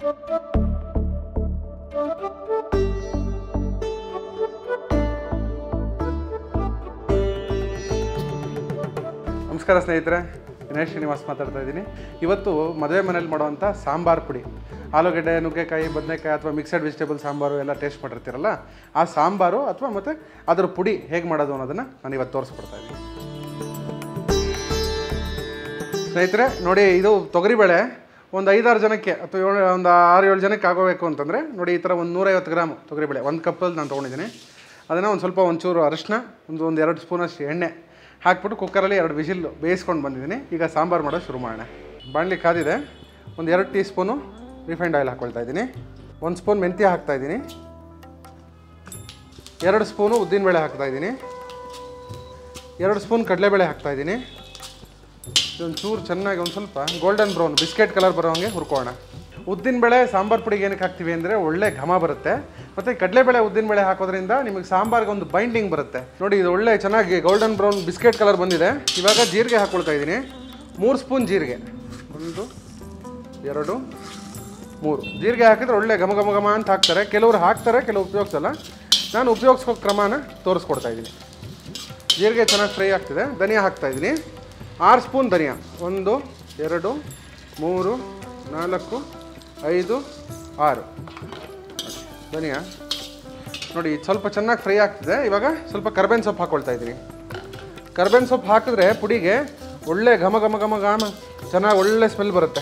ನಮಸ್ಕಾರ ಸ್ನೇಹಿತರೆ ದಿನೇಶ್ ಶ್ರೀನಿವಾಸ್ ಮಾತಾಡ್ತಾ ಇದ್ದೀನಿ ಇವತ್ತು ಮದುವೆ ಮನೇಲಿ ಮಾಡುವಂಥ ಸಾಂಬಾರು ಪುಡಿ ಆಲೂಗಡ್ಡೆ ನುಗ್ಗೆಕಾಯಿ ಬದನೆಕಾಯಿ ಅಥವಾ ಮಿಕ್ಸಡ್ ವೆಜಿಟೇಬಲ್ ಸಾಂಬಾರು ಎಲ್ಲ ಟೇಸ್ಟ್ ಮಾಡಿರ್ತೀರಲ್ಲ ಆ ಸಾಂಬಾರು ಅಥವಾ ಮತ್ತು ಅದರ ಪುಡಿ ಹೇಗೆ ಮಾಡೋದು ಅನ್ನೋದನ್ನು ನಾನು ಇವತ್ತು ತೋರಿಸ್ಕೊಡ್ತಾ ಇದ್ದೀನಿ ಸ್ನೇಹಿತರೆ ನೋಡಿ ಇದು ತೊಗರಿಬೇಳೆ ಒಂದು ಐದಾರು ಜನಕ್ಕೆ ಅಥವಾ ಏಳು ಒಂದು ಆರು ಏಳು ಜನಕ್ಕೆ ಆಗೋಬೇಕು ಅಂತಂದರೆ ನೋಡಿ ಈ ಥರ ಒಂದು ನೂರೈವತ್ತು ಗ್ರಾಮ್ ತೊಗರಿಬೇಳೆ ಒಂದು ಕಪ್ಪಲ್ಲಿ ನಾನು ತೊಗೊಂಡಿದ್ದೀನಿ ಅದನ್ನು ಒಂದು ಸ್ವಲ್ಪ ಒಂಚೂರು ಅರಿಶಿನ ಒಂದು ಒಂದು ಎರಡು ಸ್ಪೂನಷ್ಟು ಎಣ್ಣೆ ಹಾಕ್ಬಿಟ್ಟು ಕುಕ್ಕರಲ್ಲಿ ಎರಡು ವಿಸಿಲ್ ಬೇಯಿಸ್ಕೊಂಡು ಬಂದಿದ್ದೀನಿ ಈಗ ಸಾಂಬಾರು ಮಾಡೋದು ಶುರು ಮಾಡೋಣ ಬಾಣಲಿ ಕಾದಿದೆ ಒಂದು ಎರಡು ಟೀ ಸ್ಪೂನು ರಿಫೈಂಡ್ ಆಯಿಲ್ ಹಾಕ್ಕೊಳ್ತಾ ಇದ್ದೀನಿ ಒಂದು ಸ್ಪೂನ್ ಮೆಂತ್ಯ ಹಾಕ್ತಾ ಇದ್ದೀನಿ ಎರಡು ಸ್ಪೂನು ಉದ್ದಿನಬೇಳೆ ಹಾಕ್ತಾ ಇದ್ದೀನಿ ಎರಡು ಸ್ಪೂನ್ ಕಡಲೆಬೇಳೆ ಹಾಕ್ತಾ ಇದ್ದೀನಿ ಇದೊಂದು ಚೂರು ಚೆನ್ನಾಗಿ ಒಂದು ಸ್ವಲ್ಪ ಗೋಲ್ಡನ್ ಬ್ರೌನ್ ಬಿಸ್ಕೆಟ್ ಕಲರ್ ಬರೋ ಹಾಗೆ ಹುರ್ಕೋಣ ಉದ್ದಿನಬೇಳೆ ಸಾಂಬಾರು ಪುಡಿಗೆ ಏನಕ್ಕೆ ಹಾಕ್ತೀವಿ ಅಂದರೆ ಒಳ್ಳೆ ಘಮ ಬರುತ್ತೆ ಮತ್ತು ಕಡಲೆಬೇಳೆ ಉದ್ದಿನಬೇಳೆ ಹಾಕೋದ್ರಿಂದ ನಿಮಗೆ ಸಾಂಬಾರ್ಗೆ ಒಂದು ಬೈಂಡಿಂಗ್ ಬರುತ್ತೆ ನೋಡಿ ಇದು ಒಳ್ಳೆ ಚೆನ್ನಾಗಿ ಗೋಲ್ಡನ್ ಬ್ರೌನ್ ಬಿಸ್ಕೆಟ್ ಕಲರ್ ಬಂದಿದೆ ಇವಾಗ ಜೀರಿಗೆ ಹಾಕ್ಕೊಳ್ತಾ ಇದ್ದೀನಿ ಮೂರು ಸ್ಪೂನ್ ಜೀರಿಗೆ ಒಂದು ಎರಡು ಮೂರು ಜೀರಿಗೆ ಹಾಕಿದ್ರೆ ಒಳ್ಳೆ ಘಮ ಘಮ ಘಮ ಅಂತ ಹಾಕ್ತಾರೆ ಕೆಲವರು ಹಾಕ್ತಾರೆ ಕೆಲವು ಉಪಯೋಗಿಸಲ್ಲ ನಾನು ಉಪಯೋಗಿಸ್ಕೋ ಕ್ರಮನ ತೋರಿಸ್ಕೊಡ್ತಾ ಇದ್ದೀನಿ ಜೀರಿಗೆ ಚೆನ್ನಾಗಿ ಫ್ರೈ ಆಗ್ತಿದೆ ಧನಿಯಾ ಹಾಕ್ತಾ ಇದ್ದೀನಿ ಆರು ಸ್ಪೂನ್ ಧನಿಯಾ ಒಂದು ಎರಡು ಮೂರು ನಾಲ್ಕು ಐದು ಆರು ಧನಿಯಾ ನೋಡಿ ಇದು ಸ್ವಲ್ಪ ಚೆನ್ನಾಗಿ ಫ್ರೈ ಆಗ್ತಿದೆ ಇವಾಗ ಸ್ವಲ್ಪ ಕರ್ಬೇವಿನ ಸೊಪ್ಪು ಹಾಕ್ಕೊಳ್ತಾ ಇದ್ದೀನಿ ಕರ್ಬೇವಿನ ಸೊಪ್ಪು ಹಾಕಿದ್ರೆ ಪುಡಿಗೆ ಒಳ್ಳೆ ಘಮ ಘಮ ಘಮ ಘಮ ಚೆನ್ನಾಗಿ ಒಳ್ಳೆ ಸ್ಮೆಲ್ ಬರುತ್ತೆ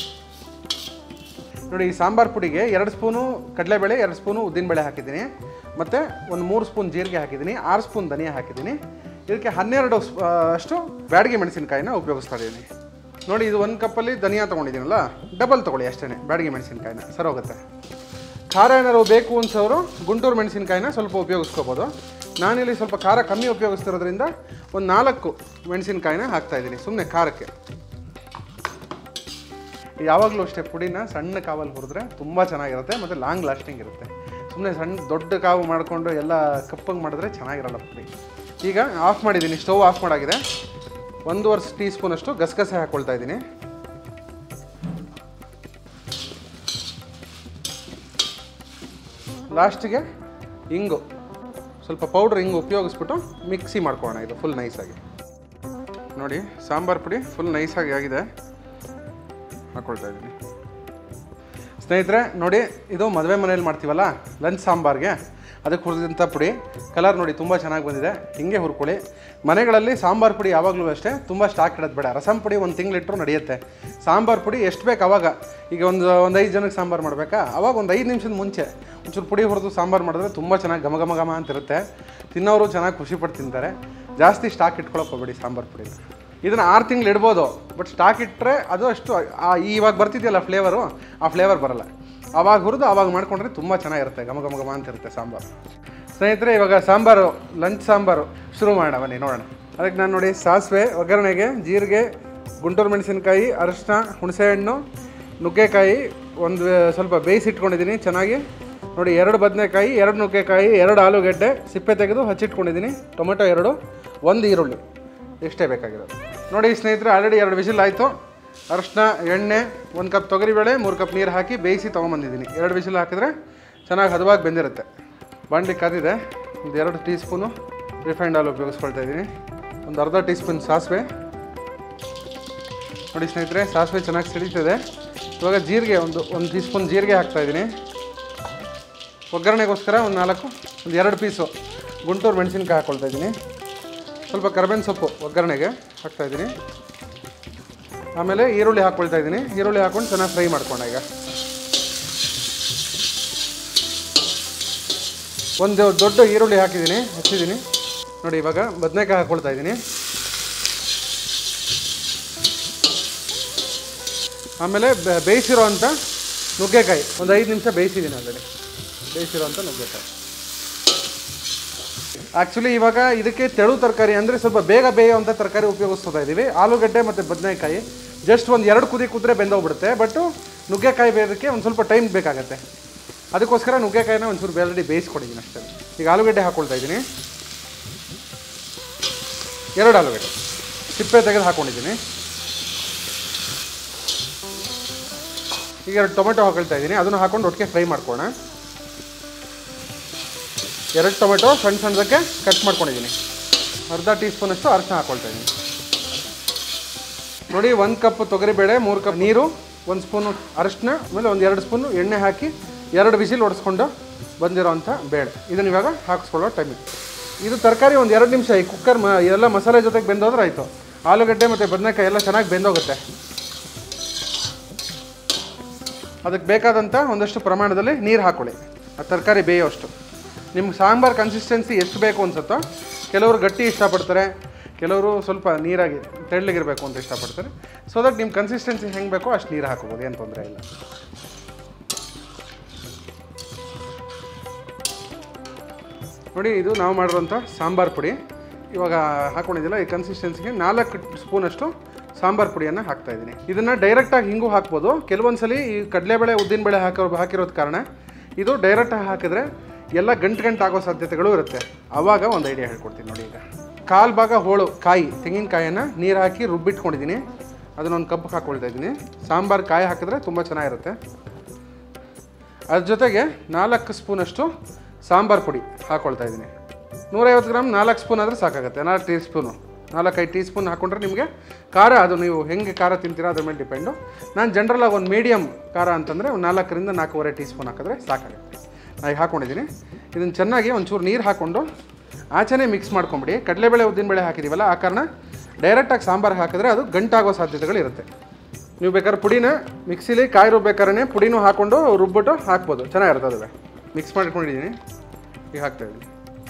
ನೋಡಿ ಈ ಸಾಂಬಾರು ಪುಡಿಗೆ ಎರಡು ಸ್ಪೂನು ಕಡಲೆಬೇಳೆ ಎರಡು ಸ್ಪೂನು ಉದ್ದಿನಬೇಳೆ ಹಾಕಿದ್ದೀನಿ ಮತ್ತು ಒಂದು ಮೂರು ಸ್ಪೂನ್ ಜೀರಿಗೆ ಹಾಕಿದ್ದೀನಿ ಆರು ಸ್ಪೂನ್ ಧನಿಯಾ ಹಾಕಿದ್ದೀನಿ ಇದಕ್ಕೆ ಹನ್ನೆರಡು ಸ್- ಆ, ಅಷ್ಟು ಬ್ಯಾಡಗಿ ಮೆಣಸಿನ್ಕಾಯಿನ ಉಪಯೋಗಿಸ್ತಾ ಇದ್ದೀನಿ ನೋಡಿ ಇದು ಒಂದು ಕಪ್ಪಲ್ಲಿ ಧನಿಯಾ ತೊಗೊಂಡಿದ್ದೀನಲ್ಲ ಡಬಲ್ ತೊಗೊಳ್ಳಿ ಅಷ್ಟೇ ಬ್ಯಾಡಗಿ ಮೆಣಸಿನ್ಕಾಯಿನ ಸರಿ ಹೋಗುತ್ತೆ ಖಾರ ಏನಾದ್ರು ಬೇಕು ಅನ್ಸೋರು ಗುಂಟೂರು ಮೆಣಸಿನ್ಕಾಯಿನ ಸ್ವಲ್ಪ ಉಪಯೋಗಿಸ್ಕೋಬೋದು ನಾನಿಲ್ಲಿ ಸ್ವಲ್ಪ ಖಾರ ಕಮ್ಮಿ ಉಪಯೋಗಿಸ್ತಿರೋದ್ರಿಂದ ಒಂದು ನಾಲ್ಕು ಮೆಣಸಿನ್ಕಾಯಿನ ಹಾಕ್ತಾ ಇದ್ದೀನಿ ಸುಮ್ಮನೆ ಖಾರಕ್ಕೆ ಯಾವಾಗಲೂ ಅಷ್ಟೇ ಪುಡಿನ ಸಣ್ಣ ಕಾವಲ್ಲಿ ಹುರಿದ್ರೆ ತುಂಬ ಚೆನ್ನಾಗಿರುತ್ತೆ ಮತ್ತು ಲಾಂಗ್ ಲಾಸ್ಟಿಂಗ್ ಇರುತ್ತೆ ಸುಮ್ಮನೆ ಸಣ್ಣ ದೊಡ್ಡ ಕಾವು ಮಾಡಿಕೊಂಡು ಎಲ್ಲ ಕಪ್ಪಂಗೆ ಮಾಡಿದ್ರೆ ಚೆನ್ನಾಗಿರಲ್ಲ ಪುಡಿ ಈಗ ಆಫ್ ಮಾಡಿದ್ದೀನಿ ಸ್ಟವ್ ಆಫ್ ಮಾಡಾಗಿದೆ ಒಂದೂವರೆ ಟೀ ಸ್ಪೂನಷ್ಟು ಗಸಗಸೆ ಹಾಕ್ಕೊಳ್ತಾ ಇದ್ದೀನಿ ಲಾಸ್ಟಿಗೆ ಇಂಗು ಸ್ವಲ್ಪ ಪೌಡ್ರ್ ಹಿಂಗು ಉಪಯೋಗಿಸ್ಬಿಟ್ಟು ಮಿಕ್ಸಿ ಮಾಡ್ಕೊಳ್ಳೋಣ ಇದು ಫುಲ್ ನೈಸಾಗಿ ನೋಡಿ ಸಾಂಬಾರು ಪುಡಿ ಫುಲ್ ನೈಸಾಗಿ ಆಗಿದೆ ಹಾಕ್ಕೊಳ್ತಾ ಇದ್ದೀನಿ ಸ್ನೇಹಿತರೆ ನೋಡಿ ಇದು ಮದುವೆ ಮನೇಲಿ ಮಾಡ್ತೀವಲ್ಲ ಲಂಚ್ ಸಾಂಬಾರ್ಗೆ ಅದಕ್ಕೆ ಹುರಿದಂಥ ಪುಡಿ ಕಲರ್ ನೋಡಿ ತುಂಬ ಚೆನ್ನಾಗಿ ಬಂದಿದೆ ಹಿಂಗೆ ಹುರ್ಕೊಳ್ಳಿ ಮನೆಗಳಲ್ಲಿ ಸಾಂಬಾರು ಪುಡಿ ಯಾವಾಗಲೂ ಅಷ್ಟೇ ತುಂಬ ಸ್ಟಾಕ್ ಇಡೋದು ಬೇಡ ರಸಂ ಪುಡಿ ಒಂದು ತಿಂಗಳಿಟ್ಟರು ನಡೆಯುತ್ತೆ ಸಾಂಬಾರು ಪುಡಿ ಎಷ್ಟು ಬೇಕು ಅವಾಗ ಈಗ ಒಂದು ಒಂದು ಐದು ಜನಕ್ಕೆ ಸಾಂಬಾರು ಮಾಡಬೇಕಾ ಅವಾಗ ಒಂದು ಐದು ನಿಮಿಷದ ಮುಂಚೆ ಒಂಚೂರು ಪುಡಿ ಹುರಿದು ಸಾಂಬಾರು ಮಾಡಿದ್ರೆ ತುಂಬ ಚೆನ್ನಾಗಿ ಘಮ ಘಮ ಘಮ ಅಂತ ಇರುತ್ತೆ ತಿನ್ನೋರು ಚೆನ್ನಾಗಿ ಖುಷಿಪಟ್ಟು ತಿಂತಾರೆ ಜಾಸ್ತಿ ಸ್ಟಾಕ್ ಇಟ್ಕೊಳಕ್ಕೆ ಹೋಗ್ಬೇಡಿ ಸಾಂಬಾರು ಪುಡಿನ ಇದನ್ನು ಆರು ತಿಂಗಳು ಇಡ್ಬೋದು ಬಟ್ ಸ್ಟಾಕ್ ಇಟ್ಟರೆ ಅದು ಅಷ್ಟು ಆ- ಇವಾಗ ಬರ್ತಿದೆಯಲ್ಲ ಫ್ಲೇವರು ಆ ಫ್ಲೇವರ್ ಬರಲ್ಲ ಆವಾಗ ಹುರಿದು ಆವಾಗ ಮಾಡ್ಕೊಂಡ್ರೆ ತುಂಬ ಚೆನ್ನಾಗಿರುತ್ತೆ ಘಮ ಘಮ ಘಮ ಅಂತ ಇರುತ್ತೆ ಸಾಂಬಾರು ಸ್ನೇಹಿತರೆ ಇವಾಗ ಸಾಂಬಾರು ಲಂಚ್ ಸಾಂಬಾರು ಶುರು ಮಾಡೋಣ ಬನ್ನಿ ನೋಡೋಣ ಅದಕ್ಕೆ ನಾನು ನೋಡಿ ಸಾಸಿವೆ ಒಗ್ಗರಣೆಗೆ ಜೀರಿಗೆ ಗುಂಟೂರು ಮೆಣಸಿನ್ಕಾಯಿ ಅರಿಶಿನ ಹುಣಸೆಹಣ್ಣು ನುಗ್ಗೆಕಾಯಿ ಒಂದು ಸ್ವಲ್ಪ ಬೇಯಿಸಿಟ್ಕೊಂಡಿದ್ದೀನಿ ಚೆನ್ನಾಗಿ ನೋಡಿ ಎರಡು ಬದನೆಕಾಯಿ ಎರಡು ನುಗ್ಗೆಕಾಯಿ ಎರಡು ಆಲೂಗೆಡ್ಡೆ ಸಿಪ್ಪೆ ತೆಗೆದು ಹಚ್ಚಿಟ್ಕೊಂಡಿದ್ದೀನಿ ಟೊಮೆಟೊ ಎರಡು ಒಂದು ಈರುಳ್ಳಿ ಇಷ್ಟೇ ಬೇಕಾಗಿರೋದು ನೋಡಿ ಸ್ನೇಹಿತರೆ ಆಲ್ರೆಡಿ ಎರಡು ವಿಸಿಲ್ ಆಯಿತು ಅರಿಶಿನ ಎಣ್ಣೆ ಒಂದು ಕಪ್ ತೊಗರಿಬೇಳೆ ಮೂರು ಕಪ್ ನೀರು ಹಾಕಿ ಬೇಯಿಸಿ ತೊಗೊಂಬಂದಿದ್ದೀನಿ ಎರಡು ವಿಸಿಲ್ ಹಾಕಿದ್ರೆ ಚೆನ್ನಾಗಿ ಹದವಾಗಿ ಬೆಂದಿರುತ್ತೆ ಬಾಂಡ್ಲಿ ಕಾದಿದೆ ಒಂದು ಎರಡು ಟೀ ಸ್ಪೂನು ರಿಫೈಂಡ್ ಆಯಿಲ್ ಉಪಯೋಗಿಸ್ಕೊಳ್ತಾ ಇದ್ದೀನಿ ಒಂದು ಅರ್ಧ ಟೀ ಸ್ಪೂನ್ ಸಾಸಿವೆ ನೋಡಿ ಸ್ನೇಹಿತರೆ ಸಾಸಿವೆ ಚೆನ್ನಾಗಿ ಸಿಡಿತಿದೆ ಇವಾಗ ಜೀರಿಗೆ ಒಂದು ಒಂದು ಟೀ ಸ್ಪೂನ್ ಜೀರಿಗೆ ಹಾಕ್ತಾಯಿದ್ದೀನಿ ಒಗ್ಗರಣೆಗೋಸ್ಕರ ಒಂದು ನಾಲ್ಕು ಒಂದು ಎರಡು ಪೀಸು ಗುಂಟೂರು ಮೆಣಸಿನ್ಕಾಯಿ ಹಾಕ್ಕೊಳ್ತಾ ಇದ್ದೀನಿ ಸ್ವಲ್ಪ ಕರ್ಬೇವಿನ ಸೊಪ್ಪು ಒಗ್ಗರಣೆಗೆ ಹಾಕ್ತಾಯಿದ್ದೀನಿ ಆಮೇಲೆ ಈರುಳ್ಳಿ ಹಾಕ್ಕೊಳ್ತಾ ಇದ್ದೀನಿ ಈರುಳ್ಳಿ ಹಾಕ್ಕೊಂಡು ಚೆನ್ನಾಗಿ ಫ್ರೈ ಮಾಡ್ಕೊಂಡ ಈಗ ಒಂದು ದೊಡ್ಡ ಈರುಳ್ಳಿ ಹಾಕಿದ್ದೀನಿ ಹಚ್ಚಿದ್ದೀನಿ ನೋಡಿ ಇವಾಗ ಬದನೆಕಾಯಿ ಹಾಕ್ಕೊಳ್ತಾ ಇದ್ದೀನಿ ಆಮೇಲೆ ಬೆ- ಬೇಯಿಸಿರೋ ಅಂಥ ನುಗ್ಗೆಕಾಯಿ ಒಂದು ಐದು ನಿಮಿಷ ಬೇಯಿಸಿದ್ದೀನಿ ಆಲ್ರೆಡಿ ಬೇಯಿಸಿರೋ ಅಂಥ ನುಗ್ಗೆಕಾಯಿ ಆ್ಯಕ್ಚುಲಿ ಇವಾಗ ಇದಕ್ಕೆ ತೆಳು ತರಕಾರಿ ಅಂದರೆ ಸ್ವಲ್ಪ ಬೇಗ ಬೇಯುವಂಥ ತರಕಾರಿ ಉಪಯೋಗಿಸ್ತಾ ಇದ್ದೀವಿ ಆಲೂಗಡ್ಡೆ ಮತ್ತು ಬದನೆಕಾಯಿ ಜಸ್ಟ್ ಒಂದು ಎರಡು ಕುದಿ ಕುದ್ರೆ ಬೆಂದೋಗ್ಬಿಡುತ್ತೆ ಬಟ್ಟು ನುಗ್ಗೆಕಾಯಿ ಬೇಯೋದಕ್ಕೆ ಒಂದು ಸ್ವಲ್ಪ ಟೈಮ್ ಬೇಕಾಗತ್ತೆ ಅದಕ್ಕೋಸ್ಕರ ನುಗ್ಗೆಕಾಯಿನ ಒಂಚೂರು ಬೇಲ್ರೆಡಿ ಬೇಯಿಸ್ಕೊಡಿದ್ದೀನಿ ಅಷ್ಟೇ ಈಗ ಆಲೂಗಡ್ಡೆ ಹಾಕ್ಕೊಳ್ತಾ ಇದ್ದೀನಿ ಎರಡು ಆಲೂಗಡ್ಡೆ ಸಿಪ್ಪೆ ತೆಗೆದು ಹಾಕ್ಕೊಂಡಿದ್ದೀನಿ ಈಗ ಎರಡು ಟೊಮೆಟೊ ಹಾಕೊಳ್ತಾ ಇದ್ದೀನಿ ಅದನ್ನು ಹಾಕೊಂಡು ಒಟ್ಟಿಗೆ ಫ್ರೈ ಮಾಡ್ಕೋಣ ಎರಡು ಟೊಮೆಟೊ ಸಣ್ಣ ಸಣ್ಣದಕ್ಕೆ ಕಟ್ ಮಾಡ್ಕೊಂಡಿದ್ದೀನಿ ಅರ್ಧ ಟೀ ಸ್ಪೂನಷ್ಟು ಅರಶಿನ ಹಾಕ್ಕೊಳ್ತಾ ಇದ್ದೀನಿ ನೋಡಿ ಒಂದು ಕಪ್ ತೊಗರಿಬೇಳೆ ಮೂರು ಕಪ್ ನೀರು ಒಂದು ಸ್ಪೂನು ಅರಶಿನ ಆಮೇಲೆ ಒಂದು ಎರಡು ಸ್ಪೂನು ಎಣ್ಣೆ ಹಾಕಿ ಎರಡು ಬಿಸಿಲು ಒಡಿಸ್ಕೊಂಡು ಬಂದಿರೋವಂಥ ಬೇಳೆ ಇದನ್ನು ಇವಾಗ ಹಾಕಿಸ್ಕೊಳ್ಳೋ ಟೈಮಿಗೆ ಇದು ತರಕಾರಿ ಒಂದು ಎರಡು ನಿಮಿಷ ಈ ಕುಕ್ಕರ್ ಮ ಎಲ್ಲ ಮಸಾಲೆ ಜೊತೆಗೆ ಬೆಂದೋದ್ರೆ ಆಯಿತು ಆಲೂಗಡ್ಡೆ ಮತ್ತು ಬದನೆಕಾಯಿ ಎಲ್ಲ ಚೆನ್ನಾಗಿ ಬೆಂದೋಗುತ್ತೆ ಅದಕ್ಕೆ ಬೇಕಾದಂಥ ಒಂದಷ್ಟು ಪ್ರಮಾಣದಲ್ಲಿ ನೀರು ಹಾಕ್ಕೊಳ್ಳಿ ಆ ತರಕಾರಿ ಬೇಯೋಷ್ಟು ನಿಮ್ಗೆ ಸಾಂಬಾರು ಕನ್ಸಿಸ್ಟೆನ್ಸಿ ಎಷ್ಟು ಬೇಕು ಅನ್ಸುತ್ತೋ ಕೆಲವರು ಗಟ್ಟಿ ಇಷ್ಟಪಡ್ತಾರೆ ಕೆಲವರು ಸ್ವಲ್ಪ ನೀರಾಗಿ ತೆಳ್ಳಗಿರಬೇಕು ಅಂತ ಇಷ್ಟಪಡ್ತಾರೆ ಸೊ ದಟ್ ನಿಮ್ಮ ಕನ್ಸಿಸ್ಟೆನ್ಸಿ ಹೆಂಗೆ ಬೇಕೋ ಅಷ್ಟು ನೀರು ಹಾಕೋಬೋದು ಏನು ತೊಂದರೆ ಇಲ್ಲ ನೋಡಿ ಇದು ನಾವು ಮಾಡಿರೋಂಥ ಸಾಂಬಾರು ಪುಡಿ ಇವಾಗ ಹಾಕೊಂಡಿದ್ದಿಲ್ಲ ಈ ಕನ್ಸಿಸ್ಟೆನ್ಸಿಗೆ ನಾಲ್ಕು ಸ್ಪೂನಷ್ಟು ಸಾಂಬಾರು ಪುಡಿಯನ್ನು ಹಾಕ್ತಾ ಇದ್ದೀನಿ ಇದನ್ನು ಡೈರೆಕ್ಟಾಗಿ ಹಿಂಗೂ ಹಾಕ್ಬೋದು ಕೆಲವೊಂದ್ಸಲಿ ಈ ಕಡಲೆಬೇಳೆ ಉದ್ದಿನಬೇಳೆ ಹಾಕೋ ಹಾಕಿರೋದ ಕಾರಣ ಇದು ಡೈರೆಕ್ಟಾಗಿ ಹಾಕಿದ್ರೆ ಎಲ್ಲ ಗಂಟು ಗಂಟು ಆಗೋ ಸಾಧ್ಯತೆಗಳು ಇರುತ್ತೆ ಆವಾಗ ಒಂದು ಐಡಿಯಾ ಹೇಳ್ಕೊಡ್ತೀನಿ ನೋಡಿ ಈಗ ಕಾಲು ಭಾಗ ಹೋಳು ಕಾಯಿ ತೆಂಗಿನಕಾಯನ್ನು ನೀರು ಹಾಕಿ ರುಬ್ಬಿಟ್ಕೊಂಡಿದ್ದೀನಿ ಅದನ್ನೊಂದು ಕಪ್ ಹಾಕ್ಕೊಳ್ತಾ ಇದ್ದೀನಿ ಸಾಂಬಾರು ಕಾಯಿ ಹಾಕಿದ್ರೆ ತುಂಬ ಚೆನ್ನಾಗಿರುತ್ತೆ ಅದ್ರ ಜೊತೆಗೆ ನಾಲ್ಕು ಸ್ಪೂನಷ್ಟು ಸಾಂಬಾರು ಪುಡಿ ಹಾಕ್ಕೊಳ್ತಾ ಇದ್ದೀನಿ ನೂರೈವತ್ತು ಗ್ರಾಮ್ ನಾಲ್ಕು ಸ್ಪೂನ್ ಆದರೆ ಸಾಕಾಗುತ್ತೆ ನಾಲ್ಕು ಟೀ ಸ್ಪೂನು ನಾಲ್ಕೈದು ಟೀ ಸ್ಪೂನ್ ಹಾಕ್ಕೊಂಡ್ರೆ ನಿಮಗೆ ಖಾರ ಅದು ನೀವು ಹೆಂಗೆ ಖಾರ ತಿಂತೀರೋ ಅದ್ರ ಮೇಲೆ ಡಿಪೆಂಡು ನಾನು ಜನ್ರಲಾಗಿ ಒಂದು ಮೀಡಿಯಮ್ ಖಾರ ಅಂತಂದರೆ ಒಂದು ನಾಲ್ಕರಿಂದ ನಾಲ್ಕೂವರೆ ಟೀ ಸ್ಪೂನ್ ಹಾಕಿದ್ರೆ ಸಾಕಾಗುತ್ತೆ ನಾನು ಈಗ ಹಾಕ್ಕೊಂಡಿದ್ದೀನಿ ಇದನ್ನು ಚೆನ್ನಾಗಿ ಒಂಚೂರು ನೀರು ಹಾಕ್ಕೊಂಡು ಆಚೆನೇ ಮಿಕ್ಸ್ ಮಾಡ್ಕೊಂಬಿಡಿ ಕಡಲೆಬೇಳೆ ಉದ್ದಿನಬೇಳೆ ಹಾಕಿದ್ದೀವಲ್ಲ ಆ ಕಾರಣ ಡೈರೆಕ್ಟಾಗಿ ಸಾಂಬಾರು ಹಾಕಿದ್ರೆ ಅದು ಗಂಟಾಗೋ ಸಾಧ್ಯತೆಗಳು ಇರುತ್ತೆ ನೀವು ಬೇಕಾದ್ರೆ ಪುಡಿನ ಮಿಕ್ಸಿಲಿ ಕಾಯಿ ರುಬ್ಬೇಕಾದ್ರೆ ಪುಡಿನೂ ಹಾಕ್ಕೊಂಡು ರುಬ್ಬಿಟ್ಟು ಹಾಕ್ಬೋದು ಚೆನ್ನಾಗಿರುತ್ತೆ ಅದು ಮಿಕ್ಸ್ ಮಾಡ್ಕೊಂಡಿದ್ದೀನಿ ಈಗ ಹಾಕ್ತಾ ಇದ್ದೀನಿ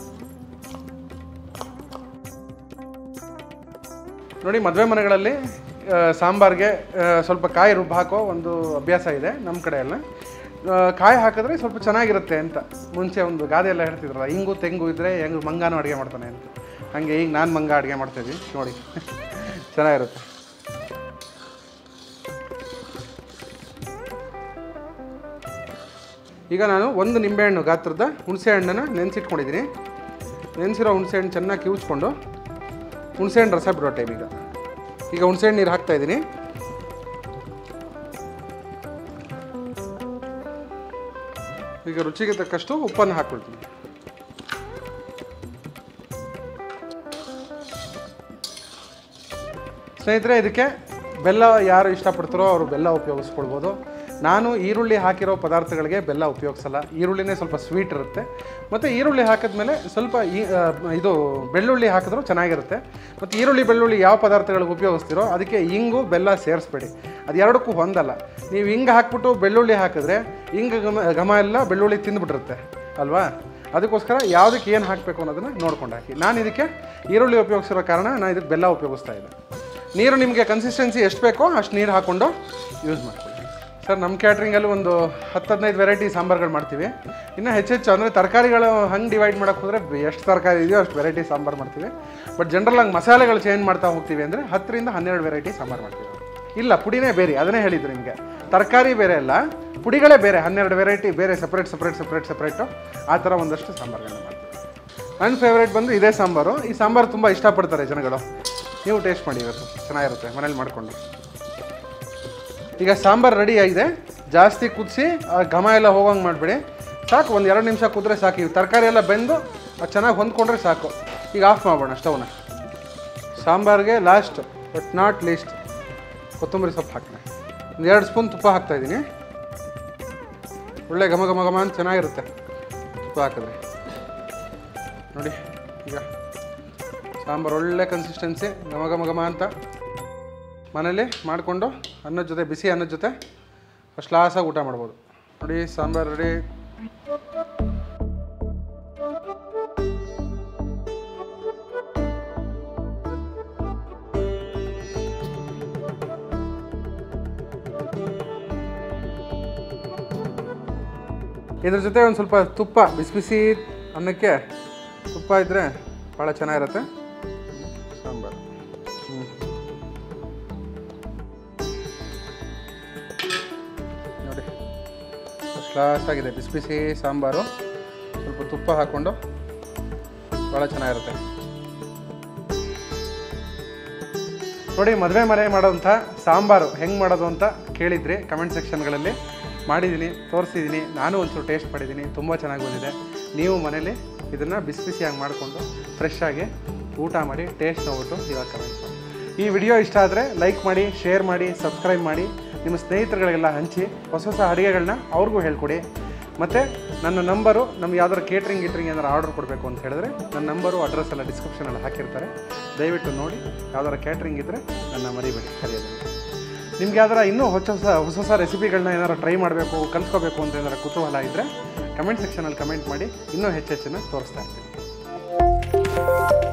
ನೋಡಿ ಮದುವೆ ಮನೆಗಳಲ್ಲಿ ಆ, ಸಾಂಬಾರ್ಗೆ ಆ, ಸ್ವಲ್ಪ ಕಾಯಿ ರುಬ್ಬ ಹಾಕೋ ಒಂದು ಅಭ್ಯಾಸ ಇದೆ ನಮ್ಮ ಕಡೆ ಎಲ್ಲ ಆ, ಕಾಯಿ ಹಾಕಿದ್ರೆ ಸ್ವಲ್ಪ ಚೆನ್ನಾಗಿರುತ್ತೆ ಅಂತ ಮುಂಚೆ ಒಂದು ಗಾದೆ ಎಲ್ಲ ಹೇಳ್ತಿದ್ರಲ್ಲ ಹಿಂಗು ತೆಂಗು ಇದ್ದರೆ ಹೆಂಗು ಮಂಗಾನು ಅಡುಗೆ ಮಾಡ್ತಾನೆ ಅಂತ ಹಾಗೆ ಈಗ ನಾನು ಮಂಗ ಅಡುಗೆ ಮಾಡ್ತಾಯಿದ್ವಿ ನೋಡಿ ಚೆನ್ನಾಗಿರುತ್ತೆ ಈಗ ನಾನು ಒಂದು ನಿಂಬೆಹಣ್ಣು ಗಾತ್ರದ ಹುಣಸೆ ಹಣ್ಣನ್ನು ನೆನೆಸಿಟ್ಕೊಂಡಿದ್ದೀನಿ ನೆನೆಸಿರೋ ಹುಣಸೆ ಹಣ್ಣು ಚೆನ್ನಾಗಿ ಕಿವುಚ್ಕೊಂಡು ಹುಣಸೆ ಹಣ್ಣು ರಸ ಬಿಡೋ ಟೈಮ್ ಈಗ ಈಗ ಹುಣಸೆ ಹಣ್ಣು ನೀರು ಹಾಕ್ತಾ ಇದ್ದೀನಿ ಈಗ ರುಚಿಗೆ ತಕ್ಕಷ್ಟು ಉಪ್ಪನ್ನು ಹಾಕ್ಕೊಳ್ತೀನಿ ಸ್ನೇಹಿತರೆ ಇದಕ್ಕೆ ಬೆಲ್ಲ ಯಾರು ಇಷ್ಟಪಡ್ತಾರೋ ಅವರು ಬೆಲ್ಲ ಉಪಯೋಗಿಸ್ಕೊಳ್ಬೋದು ನಾನು ಈರುಳ್ಳಿ ಹಾಕಿರೋ ಪದಾರ್ಥಗಳಿಗೆ ಬೆಲ್ಲ ಉಪಯೋಗಿಸಲ್ಲ ಈರುಳ್ಳಿನೇ ಸ್ವಲ್ಪ ಸ್ವೀಟ್ ಇರುತ್ತೆ ಮತ್ತು ಈರುಳ್ಳಿ ಹಾಕಿದ್ಮೇಲೆ ಸ್ವಲ್ಪ ಈ ಆ, ಇದು ಬೆಳ್ಳುಳ್ಳಿ ಹಾಕಿದ್ರೂ ಚೆನ್ನಾಗಿರುತ್ತೆ ಮತ್ತು ಈರುಳ್ಳಿ ಬೆಳ್ಳುಳ್ಳಿ ಯಾವ ಪದಾರ್ಥಗಳಿಗೆ ಉಪಯೋಗಿಸ್ತೀರೋ ಅದಕ್ಕೆ ಇಂಗು ಬೆಲ್ಲ ಸೇರಿಸ್ಬೇಡಿ ಅದು ಎರಡಕ್ಕೂ ಹೊಂದಲ್ಲ ನೀವು ಹಿಂಗೆ ಹಾಕ್ಬಿಟ್ಟು ಬೆಳ್ಳುಳ್ಳಿ ಹಾಕಿದ್ರೆ ಹಿಂಗೆ ಘಮ ಘಮ ಎಲ್ಲ ಬೆಳ್ಳುಳ್ಳಿ ತಿಂದ್ಬಿಟ್ಟಿರುತ್ತೆ ಅಲ್ವಾ ಅದಕ್ಕೋಸ್ಕರ ಯಾವುದಕ್ಕೆ ಏನು ಹಾಕಬೇಕು ಅನ್ನೋದನ್ನು ನೋಡ್ಕೊಂಡು ಹಾಕಿ ನಾನು ಇದಕ್ಕೆ ಈರುಳ್ಳಿ ಉಪಯೋಗಿಸಿರೋ ಕಾರಣ ನಾನು ಇದಕ್ಕೆ ಬೆಲ್ಲ ಉಪಯೋಗಿಸ್ತಾ ಇದ್ದೆ ನೀರು ನಿಮಗೆ ಕನ್ಸಿಸ್ಟೆನ್ಸಿ ಎಷ್ಟು ಬೇಕೋ ಅಷ್ಟು ನೀರು ಹಾಕ್ಕೊಂಡು ಯೂಸ್ ಮಾಡ್ಕೊಳ್ಳಿ ಸರ್ ನಮ್ಮ ಕ್ಯಾಟ್ರಿಂಗಲ್ಲಿ ಒಂದು ಹತ್ತು ಹದಿನೈದು ವೆರೈಟಿ ಸಾಂಬಾರುಗಳು ಮಾಡ್ತೀವಿ ಇನ್ನು ಹೆಚ್ಚೆಚ್ಚು ಅಂದರೆ ತರಕಾರಿಗಳು ಹಂಗೆ ಡಿವೈಡ್ ಮಾಡೋಕೆ ಹೋದರೆ ಎಷ್ಟು ತರಕಾರಿ ಇದೆಯೋ ಅಷ್ಟು ವೆರೈಟಿ ಸಾಂಬಾರು ಮಾಡ್ತೀವಿ ಬಟ್ ಜನರಲಾಗಿ ಮಸಾಲೆಗಳು ಚೇಂಜ್ ಮಾಡ್ತಾ ಹೋಗ್ತೀವಿ ಅಂದರೆ ಹತ್ತರಿಂದ ಹನ್ನೆರಡು ವೆರೈಟಿ ಸಾಂಬಾರು ಮಾಡ್ತೀವಿ ಇಲ್ಲ ಪುಡಿನೇ ಬೇರೆ ಅದನ್ನೇ ಹೇಳಿದ್ದು ನಿಮಗೆ ತರಕಾರಿ ಬೇರೆ ಅಲ್ಲ ಪುಡಿಗಳೇ ಬೇರೆ ಹನ್ನೆರಡು ವೆರೈಟಿ ಬೇರೆ ಸಪ್ರೇಟ್ ಸಪ್ರೇಟ್ ಸಪ್ರೇಟ್ ಸಪ್ರೇಟು ಆ ಥರ ಒಂದಷ್ಟು ಸಾಂಬಾರುಗಳನ್ನ ಮಾಡ್ತೀವಿ ನನ್ನ ಫೇವ್ರೇಟ್ ಬಂದು ಇದೇ ಸಾಂಬಾರು ಈ ಸಾಂಬಾರು ತುಂಬ ಇಷ್ಟಪಡ್ತಾರೆ ಜನಗಳು ನೀವು ಟೇಸ್ಟ್ ಮಾಡಿ ಇವತ್ತು ಚೆನ್ನಾಗಿರುತ್ತೆ ಮನೇಲಿ ಮಾಡಿಕೊಂಡು ಈಗ ಸಾಂಬಾರು ರೆಡಿ ಆಗಿದೆ ಜಾಸ್ತಿ ಕುದಿಸಿ ಆ ಘಮ ಎಲ್ಲ ಹೋಗಂಗೆ ಮಾಡಿಬಿಡಿ ಸಾಕು ಒಂದು ಎರಡು ನಿಮಿಷ ಕುದ್ರೆ ಸಾಕು ಈ ತರಕಾರಿ ಎಲ್ಲ ಬೆಂದು ಅದು ಚೆನ್ನಾಗಿ ಹೊಂದ್ಕೊಂಡ್ರೆ ಸಾಕು ಈಗ ಆಫ್ ಮಾಡೋಣ ಸ್ಟವ್ನ ಸಾಂಬಾರಿಗೆ ಲಾಸ್ಟ್ ಬಟ್ ನಾಟ್ ಲೀಸ್ಟ್ ಕೊತ್ತಂಬರಿ ಸೊಪ್ಪು ಹಾಕೋಣ ಒಂದು ಎರಡು ಸ್ಪೂನ್ ತುಪ್ಪ ಹಾಕ್ತಾಯಿದ್ದೀನಿ ಒಳ್ಳೆ ಘಮ ಘಮ ಘಮ ಅಂತ ಚೆನ್ನಾಗಿರುತ್ತೆ ತುಪ್ಪ ಹಾಕಿದ್ರೆ ನೋಡಿ ಈಗ ಸಾಂಬಾರು ಒಳ್ಳೆ ಕನ್ಸಿಸ್ಟೆನ್ಸಿ ಘಮ ಘಮ ಘಮ ಅಂತ ಮನೇಲಿ ಮಾಡಿಕೊಂಡು ಅನ್ನದ ಜೊತೆ ಬಿಸಿ ಅನ್ನದ ಜೊತೆ ಫಸ್ಟ್ ಕ್ಲಾಸಾಗಿ ಊಟ ಮಾಡ್ಬೋದು ನೋಡಿ ಸಾಂಬಾರು ರೆಡಿ ಇದ್ರ ಜೊತೆ ಒಂದು ಸ್ವಲ್ಪ ತುಪ್ಪ ಬಿಸಿ ಬಿಸಿ ಅನ್ನಕ್ಕೆ ತುಪ್ಪ ಇದ್ದರೆ ಭಾಳ ಚೆನ್ನಾಗಿರುತ್ತೆ ಸಾಂಬಾರು ಹ್ಞೂ ನೋಡಿ ಫಸ್ಟ್ ಕ್ಲಾಸ್ ಆಗಿದೆ ಬಿಸಿ ಬಿಸಿ ಸಾಂಬಾರು ಸ್ವಲ್ಪ ತುಪ್ಪ ಹಾಕ್ಕೊಂಡು ಭಾಳ ಚೆನ್ನಾಗಿರುತ್ತೆ ನೋಡಿ ಮದುವೆ ಮನೆ ಮಾಡೋಂಥ ಸಾಂಬಾರು ಹೆಂಗೆ ಮಾಡೋದು ಅಂತ ಕೇಳಿದರೆ ಕಮೆಂಟ್ ಸೆಕ್ಷನ್ಗಳಲ್ಲಿ ಮಾಡಿದ್ದೀನಿ ತೋರಿಸಿದ್ದೀನಿ ನಾನು ಒಂಚೂರು ಟೇಸ್ಟ್ ಮಾಡಿದ್ದೀನಿ ತುಂಬ ಚೆನ್ನಾಗಿ ಬಂದಿದೆ ನೀವು ಮನೇಲಿ ಇದನ್ನು ಬಿಸಿ ಬಿಸಿಯಾಗಿ ಮಾಡಿಕೊಂಡು ಫ್ರೆಶ್ ಆಗಿ ಊಟ ಮಾಡಿ ಟೇಸ್ಟ್ ನೋಡ್ಬಿಟ್ಟು ಇವಾಗ ಕಮೆಂಟ್ ಮಾಡಿ ಈ ವಿಡಿಯೋ ಇಷ್ಟ ಆದರೆ ಲೈಕ್ ಮಾಡಿ ಶೇರ್ ಮಾಡಿ ಸಬ್ಸ್ಕ್ರೈಬ್ ಮಾಡಿ ನಿಮ್ಮ ಸ್ನೇಹಿತರುಗಳಿಗೆಲ್ಲ ಹಂಚಿ ಹೊಸ ಹೊಸ ಅಡುಗೆಗಳನ್ನ ಅವ್ರಿಗೂ ಹೇಳ್ಕೊಡಿ ಮತ್ತು ನನ್ನ ನಂಬರು ನಮ್ಗೆ ಯಾವ್ದಾರು ಕೇಟ್ರಿಂಗ್ ಗೀಟ್ರಿಂಗ್ ಏನಾರು ಆರ್ಡರ್ ಕೊಡಬೇಕು ಅಂತ ಹೇಳಿದ್ರೆ ನನ್ನ ನಂಬರು ಅಡ್ರೆಸ್ ಎಲ್ಲ ಡಿಸ್ಕ್ರಿಪ್ಷನಲ್ಲಿ ಹಾಕಿರ್ತಾರೆ ದಯವಿಟ್ಟು ನೋಡಿ ಯಾವ್ದಾರು ಕ್ಯಾಟ್ರಿಂಗ್ ಇದ್ದರೆ ನನ್ನ ಮರಿಬೇಡಿ ಕರೆಯೋದನ್ನು ನಿಮ್ಗೆ ಯಾವ್ದಾರ ಇನ್ನೂ ಹೊಸ ಹೊಸ ಹೊಸ ಹೊಸ ರೆಸಿಪಿಗಳನ್ನ ಏನಾರು ಟ್ರೈ ಮಾಡಬೇಕು ಕಲ್ತ್ಕೋಬೇಕು ಅಂತ ಏನಾರು ಕುತೂಹಲ ಇದ್ದರೆ ಕಮೆಂಟ್ ಸೆಕ್ಷನಲ್ಲಿ ಕಮೆಂಟ್ ಮಾಡಿ ಇನ್ನೂ ಹೆಚ್ಚೆಚ್ಚನ್ನು ತೋರಿಸ್ತಾ ಇರ್ತೀನಿ